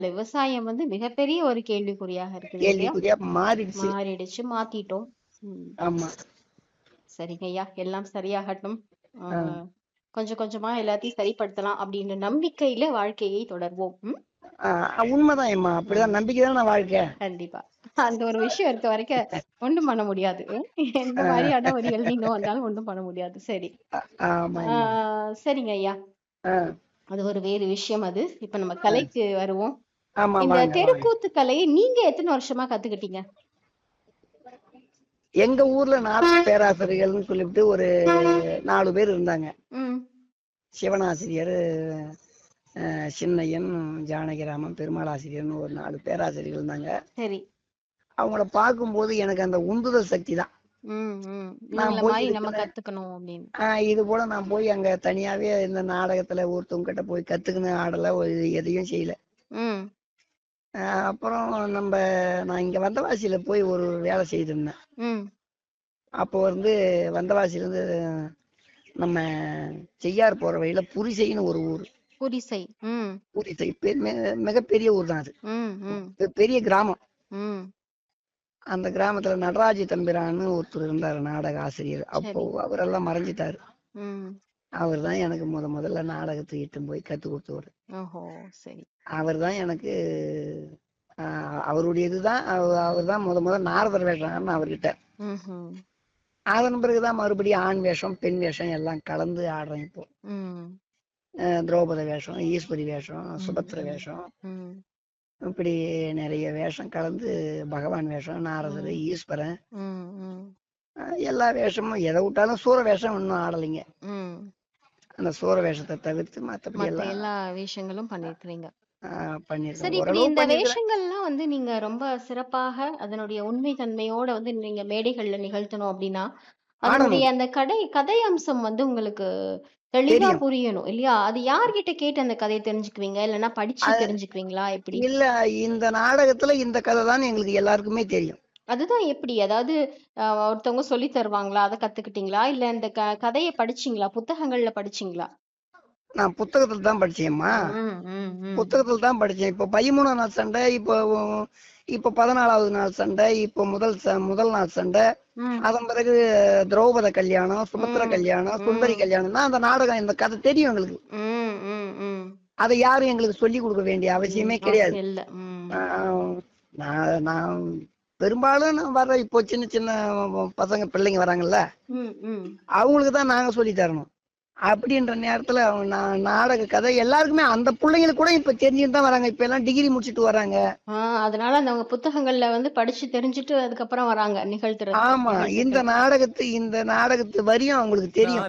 விவசாயம் வந்து மிகப்பெரிய ஒரு கேள்விக்குறியாக இருக்குது இல்லையா கேள்விக்குறியா மாறிடுச்சு மாறிடுச்சு மாத்திட்டோம் ம். ஆமா சரிங்க ஐயா எல்லாம் சரியாகட்டும் ஆ. ஆஹ் கொஞ்சம் கொஞ்சமா எல்லாத்தையும் சரிப்படுத்தலாம் அப்படின்ற நம்பிக்கையில வாழ்க்கையை தொடர்வோம் ம்? ஆஹ் உண்மைதான் அம்மா அப்படிதான் நம்பிக்கை தானே வாழ்க்கை கண்டிப்பா அந்த ஒரு விஷயம் இருக்க வரைக்கும் ஒண்ணும் பண்ண முடியாது ம்? எந்த மாதிரியான ஒரு எல்னினோ வந்தாலும் ஒண்ணும் பண்ண முடியாது சரி ஆ- ஆமா அம்மா. ஆஹ் சரிங்க ஐயா ஆ. அது ஒரு வேறு விஷயம் அது இப்ப நம்ம கலைக்கு வருவோம் ஆமா இந்த வாங்க, வாங்க. தெருக்கூத்து கலையை நீங்க எத்தனை வருஷமா கத்துக்கிட்டீங்க எங்க ஊர்ல நாடக பேராசிரியர்கள்னு சொல்லிவிட்டு ஒரு நாலு பேர் இருந்தாங்க ம் சிவனாசிரியர் அஹ், சின்னையன் ஜானகிராமன் பெருமாள் ஆசிரியர்னு ஒரு நாலு பேராசிரியர்கள் இருந்தாங்க சரி அவங்கள பார்க்கும்போது எனக்கு அந்த உந்துதல் சக்தி தான் ம் ம் நான் இவங்கள போய் மாதிரி நம்ம இருக்கிறேன். கத்துக்கணும் அப்படின்னு ஆஹ் இது போல நான் போய் அங்க தனியாவே இந்த நாடகத்துல ஒருத்தவங்க கிட்ட போய் கத்துக்கின்னு ஆடல ஒரு எதையும் செய்யல ம் ஆஹ் அப்புறம் நம்ம நான் இங்க வந்தவாசியில போய் ஒரு வேலை செய்திருந்தேன் ம் அப்போ வந்து வந்தவாசியில இருந்து நம்ம செய்யார் போற வழியில புரிசைன்னு ஒரு ஊர் புரிசை ம் புரிசை பெ- மி- மிகப்பெரிய ஊர் தான் அது ம் ம் பெ- பெரிய கிராமம் ம் அந்த கிராமத்துல நடராஜ தம்பிரான்னு ஒருத்தர் இருந்தாரு நாடக ஆசிரியர் அப்போ அவரெல்லாம் மறைஞ்சிட்டாரு ம் அவர் தான் எனக்கு முத முதல்ல நாடகத்தை இட்டு போய் கத்து கொடுத்தவர் ஓஹோ சரி அவர் தான் எனக்கு ஆஹ் அவருடைய இதுதான் அவர் தான் முத முத நாரதர் வேஷம்னு அவர்கிட்ட ம்ஹும். அதன் பிறகுதான் மறுபடியும் ஆண் வேஷம் பெண் வேஷம் எல்லாம் கலந்து ஆடுறேன் இப்போ ம் அஹ் திரௌபதி வேஷம் ஈஸ்வரி வேஷம் சுபத்திர வேஷம் ம் இப்படி நிறைய வேஷம் கலந்து பகவான் வேஷம் நாரதர் ஈஸ்வரன் ம் ம் அஹ் எல்லா வேஷமும் எதை விட்டாலும் சூர வேஷம் இன்னும் ஆடலைங்க ம் அந்த சூர வேஷத்தை தவிர்த்து மத்தபடி மத்த எல்லாம் எல்லா விஷயங்களும் பண்ணிருக்கிறீங்க அஹ் பண்ணிருக்கேன் சரி இப்படி ஓரளவு இந்த பண்ணிருக்கிறேன் வேஷங்கள்லாம் வந்து நீங்க ரொம்ப சிறப்பாக அதனுடைய உண்மை தன்மையோட வந்து நீங்க மேடைகள்ல நிகழ்த்தணும் அப்படின்னா அதனுடைய அந்த கடை கதை அம்சம் வந்து உங்களுக்கு தெளிவா தெரியும். புரியணும் இல்லையா அது யார்கிட்ட கேட்டு அந்த கதையை தெரிஞ்சுக்குவீங்க இல்லைன்னா படிச்சு அது- தெரிஞ்சுக்குவீங்களா எப்படி இல்ல இந்த நாடகத்துல இந்த கதை தான் எங்களுக்கு எல்லாருக்குமே தெரியும் அதுதான் எப்படி அதாவது அஹ், ஒருத்தவங்க சொல்லி தருவாங்களா அதை கத்துக்கிட்டீங்களா இல்ல இந்த க கதையை படிச்சீங்களா புத்தகங்கள்ல படிச்சீங்களா நான் புத்தகத்துல தான் படிச்சேம்மா ம், ம், ம். புத்தகத்துல தான் படிச்சேன் இப்போ பதிமூணாம் நாள் சண்டை இப்போ இப்போ பதினாலாவது நாள் சண்டை இப்போ முதல் ச- முதல் நாள் சண்டை ம், அதன் பிறகு திரௌபத கல்யாணம் சுபத்திர ம், கல்யாணம் சுந்தரி ம். கல்யாணம் தான் அந்த நாடகம் இந்த கதை தெரியும் எங்களுக்கு ம், ம், ம். அதை யாரும் எங்களுக்கு சொல்லி கொடுக்க வேண்டிய அவசியமே கிடையாது அவசியம் இல்ல ம். ஆஹ் நான் நான் பெரும்பாலும் நான் வர்ற இப்போ சின்ன சின்ன பசங்க பிள்ளைங்க வராங்கல்ல ம், ம். அவங்களுக்கு தான் நாங்க சொல்லி தரணும் அப்படின்ற நேரத்துல அவங்க நா- நாடக கதை எல்லாருக்குமே அந்த பிள்ளைங்களுக்கு கூட இப்ப தெரிஞ்சுட்டு தான் வராங்க இப்ப எல்லாம் டிகிரி முடிச்சிட்டு வராங்க ஆ, அதனால அந்த அவங்க புத்தகங்கள்ல வந்து படிச்சு தெரிஞ்சுட்டு அதுக்கப்புறம் வராங்க நிகழ்த்துறது ஆமா இந்த நாடகத்து இந்த நாடகத்து வரியும் அவங்களுக்கு தெரியும்